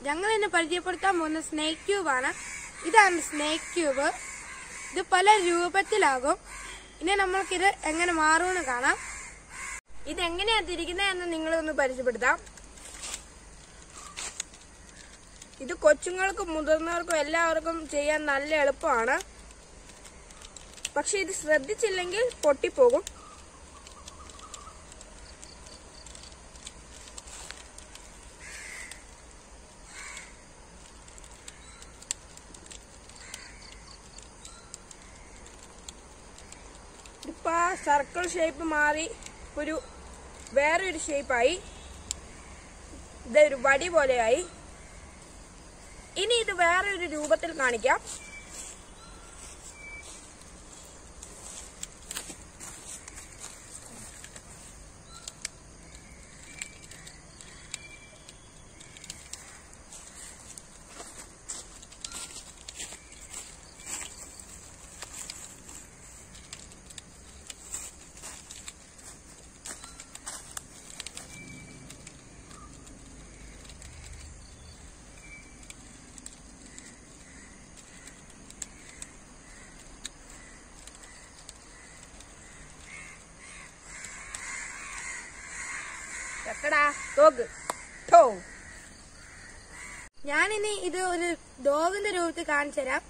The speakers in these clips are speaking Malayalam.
ഞങ്ങൾ ഇന്ന് പരിചയപ്പെടുത്താൻ പോകുന്ന സ്നേക്ക് ക്യൂബ് ആണ് ഇതാണ് സ്നേക്ക് ക്യൂബ് ഇത് പല രൂപത്തിലാകും ഇനി നമ്മൾക്കിത് എങ്ങനെ മാറുമെന്ന് കാണാം ഇത് എങ്ങനെയാ തിരിക്കുന്നത് എന്ന് നിങ്ങളൊന്ന് പരിചയപ്പെടുത്താം ഇത് കൊച്ചുങ്ങൾക്കും മുതിർന്നവർക്കും എല്ലാവർക്കും ചെയ്യാൻ നല്ല എളുപ്പമാണ് പക്ഷെ ഇത് ശ്രദ്ധിച്ചില്ലെങ്കിൽ പൊട്ടിപ്പോകും ഇപ്പൊ സർക്കിൾ ഷേപ്പ് മാറി ഒരു വേറൊരു ഷേപ്പായി ഇതൊരു വടി പോലെയായി ഇനി ഇത് വേറെ ഒരു രൂപത്തിൽ കാണിക്കാം എക്കടാ തോക്ക് ടോ ഞാനിനി ഇത് ഒരു ഡോഗിന്റെ രൂപത്തിൽ കാണിച്ചു തരാം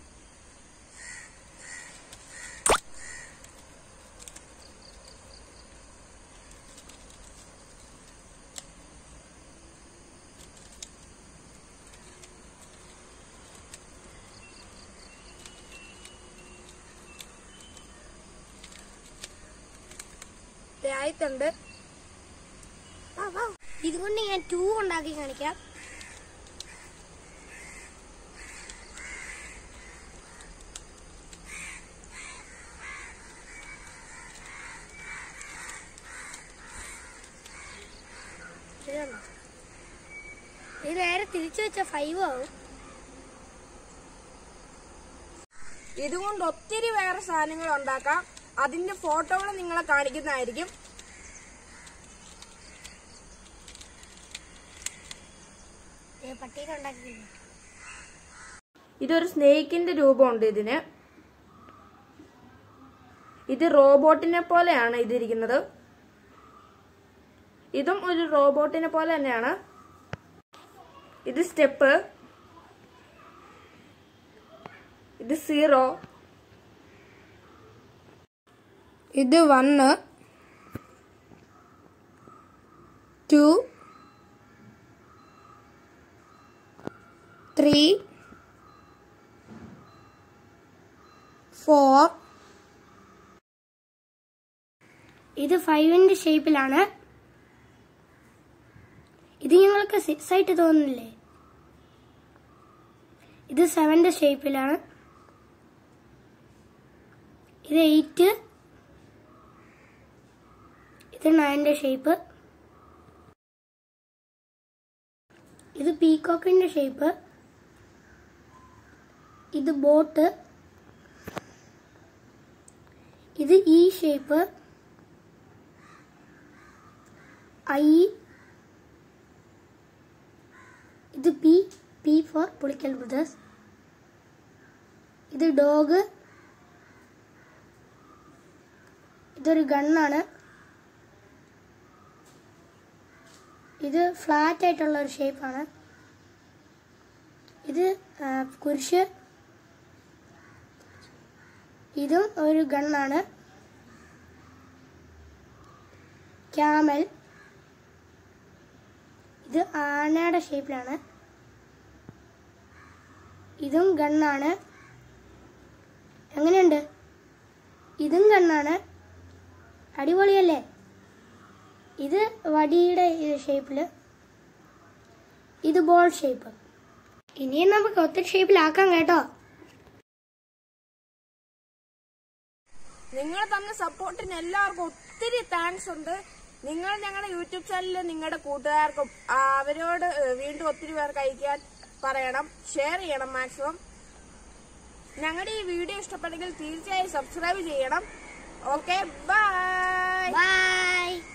ആയിട്ടുണ്ട് ഇതുകൊണ്ട് ഞാൻ ടൂ ഉണ്ടാക്കി കാണിക്കാം ഇത് കണ്ടോ? ഇത് നേരെ തിരിച്ചു വെച്ച ഫൈവ് ആവും ഇതുകൊണ്ട് ഒത്തിരി വേറെ സാധനങ്ങൾ ഉണ്ടാക്കാം അതിന്റെ ഫോട്ടോകൾ നിങ്ങളെ കാണിക്കുന്നതായിരിക്കും ഇത് പട്ടീനെ ഉണ്ടാക്കിയില്ല ഇതൊരു സ്നേഹിക്കിന്റെ രൂപമുണ്ട് ഇതിന് ഇത് റോബോട്ടിനെ പോലെയാണ് ഇതിരിക്കുന്നത് ഇതും ഒരു റോബോട്ടിനെ പോലെ തന്നെയാണ് ഇത് സ്റ്റെപ്പ് ഇത് സീറോ ഇത് വണ്ണ് ടു ത്രീ ഫോർ ഇത് ഫൈവിന്റെ ഷേപ്പിലാണ് ഇത് ഞങ്ങൾക്ക് സിക്സ് ആയിട്ട് തോന്നുന്നില്ലേ ഇത് സെവന്റെ ഷേപ്പിലാണ് ഇത് എയ്റ്റ് ഇത് നയന്റെ ഷേപ്പ് ഇത് പീകോക്കിന്റെ ഷേപ്പ് ഇത് ബോട്ട് ഇത് ഈ ഷേപ്പ് ഐ ഇത് P P four Pulickal brothers ഇത് ഡോഗ് ഇതൊരു ഗണ്ണാണ് ഇത് ഫ്ലാറ്റ് ആയിട്ടുള്ള ഒരു ഷേപ്പാണ് ഇത് ആ, കുരിശ് ഇതും ഒരു ഗണ്ണാണ് ക്യാമൽ ഇത് ആനയുടെ ഷേപ്പിലാണ് ഇതും ഗണ്ണാണ് എങ്ങനെയുണ്ട് ഇതും ഗണ്ണാണ് അടിപൊളിയല്ലേ ഇത് വടിയുടെ ഷേപ്പില് ഇത് ബോൾ ഷേപ്പ് ഇനിയും നമുക്ക് ഒത്തിരി ഷേപ്പിലാക്കാം കേട്ടോ നിങ്ങൾ തന്ന സപ്പോർട്ടിന് എല്ലാവർക്കും ഒത്തിരി താങ്ക്സ് ഉണ്ട് നിങ്ങൾ ഞങ്ങളുടെ യൂട്യൂബ് ചാനലിൽ നിങ്ങളുടെ കൂട്ടുകാർക്കും ആ, അവരോട് ഏഹ്, വീണ്ടും ഒത്തിരി പേർക്ക് അയക്കാൻ പറയണം ഷെയർ ചെയ്യണം മാക്സിമം ഞങ്ങളുടെ ഈ വീഡിയോ ഇഷ്ടപ്പെട്ടെങ്കിൽ തീർച്ചയായും സബ്സ്ക്രൈബ് ചെയ്യണം ഓക്കെ ബൈ ബൈ